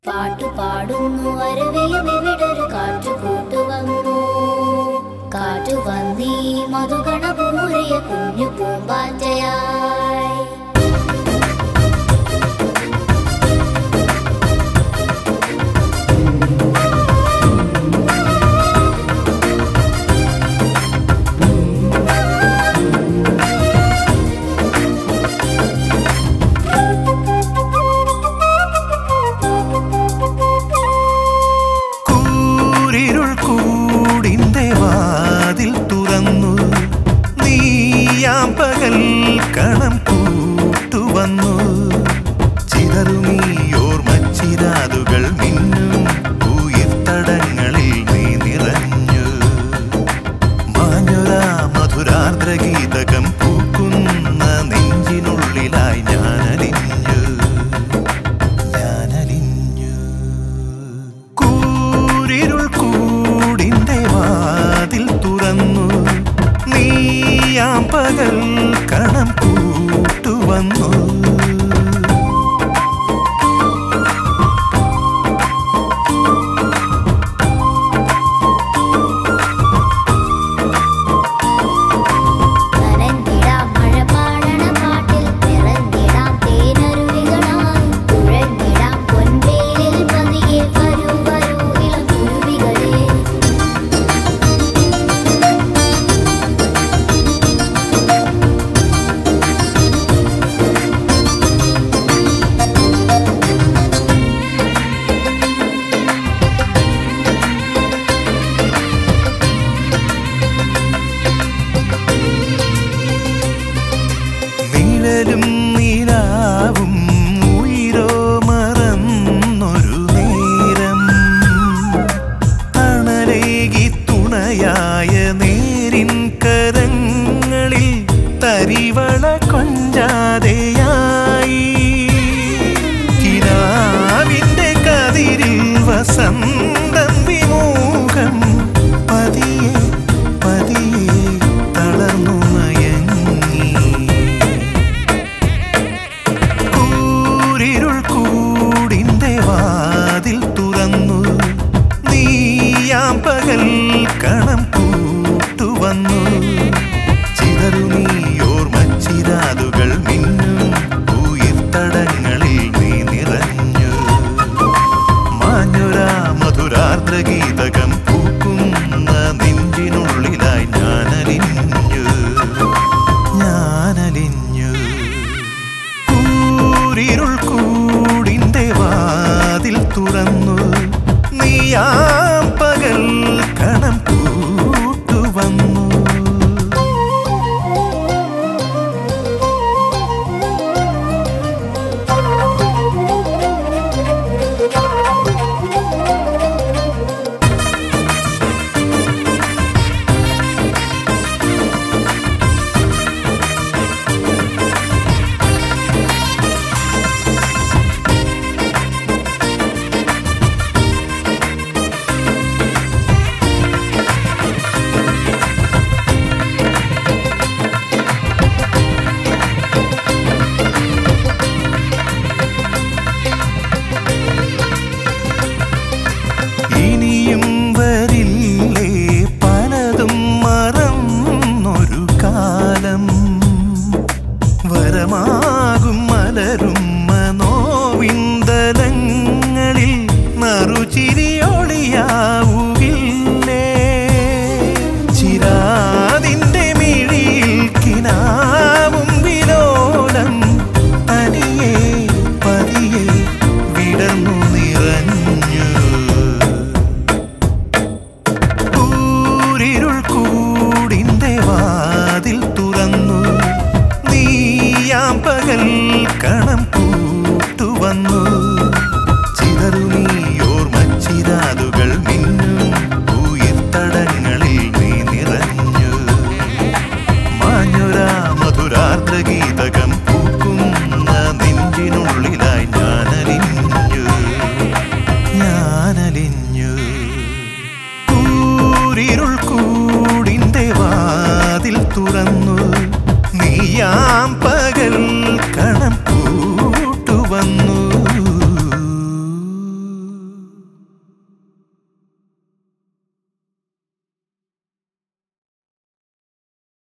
പാട്ടു പാടുന്നു അരുവിയും ഇവിടൊരു കാറ്റു കൂട്ടുവന്നു കാറ്റു വന്നീ മധുഗണ പൂരിയ കുഞ്ഞു പൂമ്പാറ്റയായി കൂരിരുൾ കൂടിന്റെ വാതിൽ തുറന്നു നീയാം പകൽ കണം കൂട്ടുവന്നു ചിതറുമീയോർമച്ചിരാതുകൾ മിന്നും ഉയിർത്തടങ്ങളിൽ നീ നിറഞ്ഞു മാഞ്ഞൊരാ മധുരാർദ്രഗീതകം പൂക്കുന്ന നെഞ്ചിനുള്ളിലായി ഞാനലിഞ്ഞു ഞാനലിഞ്ഞു കൂരിരുൾ കൂടിന്റെ വാതിൽ തുറന്നു നീയാം പകൽ കണം കൂട്ടുവന്നു നനഞ്ഞിടാം മഴ പാടണ പാട്ടിൽ നിറഞ്ഞിടാം തേനരുവികളായി തുഴഞ്ഞിടാം പൊൻവേലിൽ പതിയെ വരൂ വരൂ ഇളം കുരുവികളെ നിഴലും നിലാവും ഉയിരോ മറന്നൊരു നേരം തണലേകി തുണയായ നേരിൻ കരങ്ങളിൽ തരിവള കൊഞ്ചാതെയായി കിനാവിന്റെ കതിരിൽ വസന്തം വിമൂഖം പതിയെ പതിയെ തളർന്നു മയങ്ങി കൂരിരുൾ കൂടിന്റെ വാതിൽ തുറന്നു നീയാം പകൽ കണം കൂട്ടുവന്നു ചിതറുനീയോർമച്ചിരാതുകൾ മിന്നും ഉയിർത്തടങ്ങളിൽ നീ നിറഞ്ഞു മാഞ്ഞൊരാ മധുരാർദ്രഗീതകം പൂക്കുന്ന നെഞ്ചിനുള്ളിലായി ഞാനലിഞ്ഞു ഞാനലിഞ്ഞു കൂരിരുൾ കൂടിന്റെ വാതിൽ തുറന്നു നീയാ